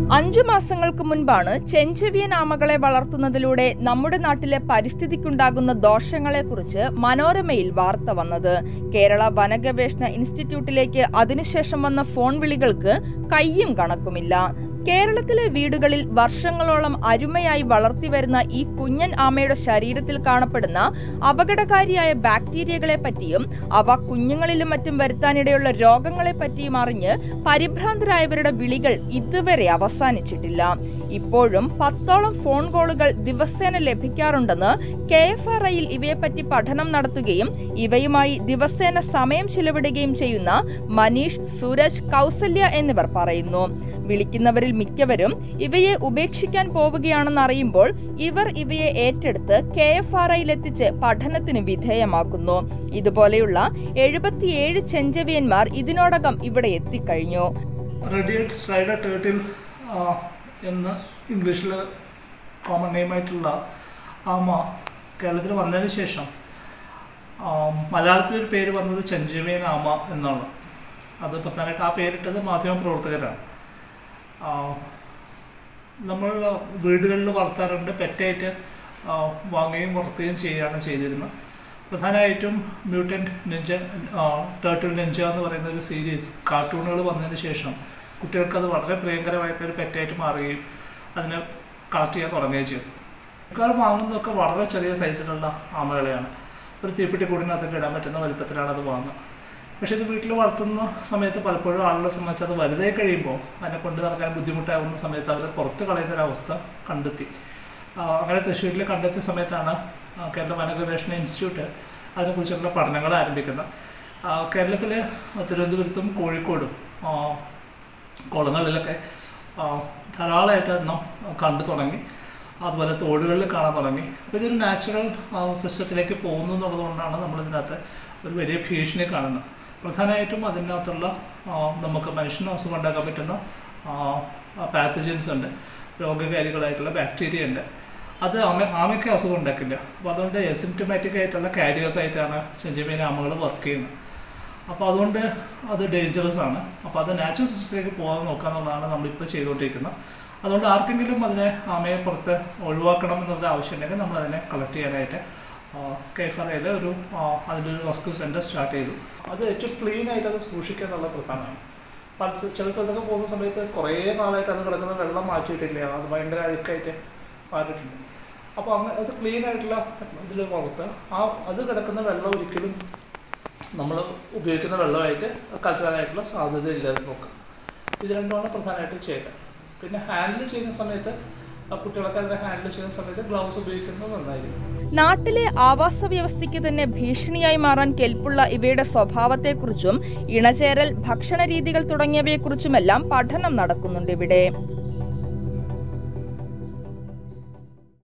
അഞ്ചു മാസങ്ങൾക്ക് മുൻപാണ് ചെഞ്ചെവിയൻ ആമകളെ വളർത്തുന്നതിലൂടെ നമ്മുടെ നാട്ടിലെ പരിസ്ഥിതിക്കുണ്ടാകുന്ന ദോഷങ്ങളെക്കുറിച്ച് മനോരമയിൽ വാർത്ത വന്നത് കേരള വനഗവേഷണ ഇൻസ്റ്റിറ്റ്യൂട്ടിലേക്ക് അതിനുശേഷം വന്ന ഫോൺ വിളികൾക്ക് കയ്യും കണക്കുമില്ല കേരളത്തിലെ വീടുകളിൽ വർഷങ്ങളോളം അരുമയായി വളർത്തിവരുന്ന ഈ കുഞ്ഞൻ ആമയുടെ ശരീരത്തിൽ കാണപ്പെടുന്ന അപകടകാരിയായ ബാക്ടീരിയകളെ പറ്റിയും അവ കുഞ്ഞുങ്ങളിലും മറ്റും വരുത്താനിടയുള്ള രോഗങ്ങളെ പറ്റിയും അറിഞ്ഞ് പരിഭ്രാന്തരായവരുടെ വിളികൾ ഇതുവരെ അവസാനിച്ചിട്ടില്ല ഇപ്പോഴും പത്തോളം ഫോൺ കോളുകൾ ദിവസേന ലഭിക്കാറുണ്ടെന്ന് കെ എഫ് ആർ ഐയിൽ ഇവയെപ്പറ്റി പഠനം നടത്തുകയും ഇവയുമായി ദിവസേന സമയം ചിലവിടുകയും ചെയ്യുന്ന മനീഷ് സൂരജ് കൗസല്യ എന്നിവർ പറയുന്നു വിളിക്കുന്നവരിൽ മിക്കവരും ഇവയെ ഉപേക്ഷിക്കാൻ പോവുകയാണെന്ന് അറിയുമ്പോൾ ഇവർ ഇവയെ ഏറ്റെടുത്ത് കെ എഫ് ആർ ഐയിലെത്തിച്ച് പഠനത്തിന് വിധേയമാക്കുന്നു ഇതുപോലെയുള്ള എഴുപത്തിയേഴ് ചെഞ്ചവിയന്മാർ ഇതിനോടകം ഇവിടെ എത്തിക്കഴിഞ്ഞു റെഡിയേറ്റ് സ്ലൈഡർ ടേർട്ടിൽ എന്ന് ഇംഗ്ലീഷിൽ കോമൺ നെയിമായിട്ടുള്ള ആമ കേരളത്തിൽ വന്നതിന് ശേഷം ആ, മലയാളത്തിൽ ഒരു പേര് വന്നത് ചെഞ്ചമീൻ ആമ എന്നാണ് അത് പ്രധാനമായിട്ട് ആ പേരിട്ടത് മാധ്യമ പ്രവർത്തകരാണ് ആ, നമ്മൾ വീടുകളിൽ വളർത്താറുണ്ട് പെറ്റായിട്ട് ആ, വാങ്ങുകയും വളർത്തുകയും ചെയ്യുകയാണ് ചെയ്തിരുന്നത് പ്രധാനമായിട്ടും മ്യൂട്ടൻറ്റ് നിഞ്ച ടേർട്ടിൽ നിഞ്ച എന്ന് പറയുന്ന ഒരു സീരീസ് കാർട്ടൂണുകൾ വന്നതിന് ശേഷം കുട്ടികൾക്കത് വളരെ പ്രിയങ്കരമായിട്ടൊരു പെറ്റായിട്ട് മാറുകയും അതിനെ കളക്ട് ചെയ്യാൻ തുടങ്ങുകയും ചെയ്തു മിക്കവാറും വാങ്ങുന്നതൊക്കെ വളരെ ചെറിയ സൈസിലുള്ള ആമകളെയാണ് ഒരു തീപ്പെട്ടി കൂടിനകത്തൊക്കെ ഇടാൻ പറ്റുന്ന വലിപ്പത്തിലാണ് അത് വാങ്ങുന്നത് പക്ഷേ ഇത് വീട്ടിൽ വളർത്തുന്ന സമയത്ത് പലപ്പോഴും ആളുകളെ സംബന്ധിച്ച് അത് വലുതായി കഴിയുമ്പോൾ അതിനെ കൊണ്ട് നടക്കാൻ ബുദ്ധിമുട്ടാകുന്ന സമയത്ത് അവർ പുറത്ത് കളയുന്ന ഒരു അവസ്ഥ കണ്ടെത്തി ആ, അങ്ങനെ തൃശ്ശൂരിൽ കണ്ടെത്തിയ സമയത്താണ് ആ, കേരള വനഗവേഷണ ഇൻസ്റ്റിറ്റ്യൂട്ട് അതിനെക്കുറിച്ചുള്ള പഠനങ്ങൾ ആരംഭിക്കുന്നത് ആ, കേരളത്തിൽ തിരുവനന്തപുരത്തും കോഴിക്കോടും ആ, കുളങ്ങളിലൊക്കെ ആ, ധാരാളമായിട്ട് എണ്ണം കണ്ടു തുടങ്ങി അതുപോലെ തോടുകളിൽ കാണാൻ തുടങ്ങി അപ്പോൾ ഇതൊരു നാച്ചുറൽ സിസ്റ്റത്തിലേക്ക് പോകുന്നു എന്നുള്ളത് കൊണ്ടാണ് നമ്മളിതിനകത്ത് ഒരു വലിയ ഭീഷണി കാണുന്നത് പ്രധാനമായിട്ടും അതിനകത്തുള്ള ആ, നമുക്ക് മനുഷ്യന് അസുഖം ഉണ്ടാക്കാൻ പറ്റുന്ന പാത്തജൻസ് ഉണ്ട് രോഗകാരികളായിട്ടുള്ള ബാക്ടീരിയ ഉണ്ട് അത് ആമ ആമയ്ക്ക് അസുഖം ഉണ്ടാക്കില്ല അപ്പോൾ അതുകൊണ്ട് എസിംറ്റമാറ്റിക് ആയിട്ടുള്ള കാരിയേഴ്സ് ആയിട്ടാണ് ചെഞ്ചമീൻ ആമകൾ വർക്ക് ചെയ്യുന്നത് അപ്പോൾ അതുകൊണ്ട് അത് ഡേഞ്ചറസ് ആണ് അപ്പോൾ അത് നാച്ചുറൽ സിസ്റ്റത്തിലേക്ക് പോകാൻ നോക്കുക എന്നുള്ളതാണ് നമ്മളിപ്പോൾ ചെയ്തുകൊണ്ടിരിക്കുന്നത് അതുകൊണ്ട് ആർക്കെങ്കിലും അതിനെ ആമയെ പുറത്ത് ഒഴിവാക്കണം എന്നുള്ള ആവശ്യമുണ്ടെങ്കിൽ നമ്മൾ അതിനെ കളക്ട് ചെയ്യാനായിട്ട് കെഫറയിൽ ഒരു ആ, അതിൻ്റെ ഒരു റെസ്ക്യൂ സെൻറ്റർ സ്റ്റാർട്ട് ചെയ്തു അത് ഏറ്റവും ക്ലീൻ ആയിട്ട് അത് സൂക്ഷിക്കുക എന്നുള്ള പ്രധാനമാണ് പല സ്ഥ- ചില സ്ഥലത്തൊക്കെ പോകുന്ന സമയത്ത് കുറേ നാളായിട്ട് അത് കിടക്കുന്ന വെള്ളം മാറ്റിയിട്ടില്ല അത് ഭയങ്കര അഴുക്കായിട്ട് മാറിയിട്ടുണ്ട് അപ്പോൾ അങ്ങനെ അത് ക്ലീൻ ആയിട്ടുള്ള ഇതിൽ വളർത്തുക ആ അത് കിടക്കുന്ന വെള്ളം ഒരിക്കലും നമ്മൾ ഉപയോഗിക്കുന്ന വെള്ളമായിട്ട് കലരാനായിട്ടുള്ള സാധ്യത ഇല്ലാതെ നോക്കുക ഇത് രണ്ടുമാണ് പ്രധാനമായിട്ടും ചെയ്യുന്നത് പിന്നെ ഹാൻഡിൽ ചെയ്യുന്ന സമയത്ത് ആ കുട്ടികളൊക്കെ അതിനെ ഹാൻഡിൽ ചെയ്യുന്ന സമയത്ത് ഗ്ലൗസ് ഉപയോഗിക്കുന്നത് നന്നായിരിക്കും നാട്ടിലെ ആവാസ വ്യവസ്ഥയ്ക്ക് തന്നെ ഭീഷണിയായി മാറാൻ കെൽപ്പുള്ള ഇവയുടെ സ്വഭാവത്തെക്കുറിച്ചും ഇണചേരൽ ഭക്ഷണ രീതികൾ തുടങ്ങിയവയെക്കുറിച്ചുമെല്ലാം പഠനം നടക്കുന്നുണ്ട് ഇവിടെ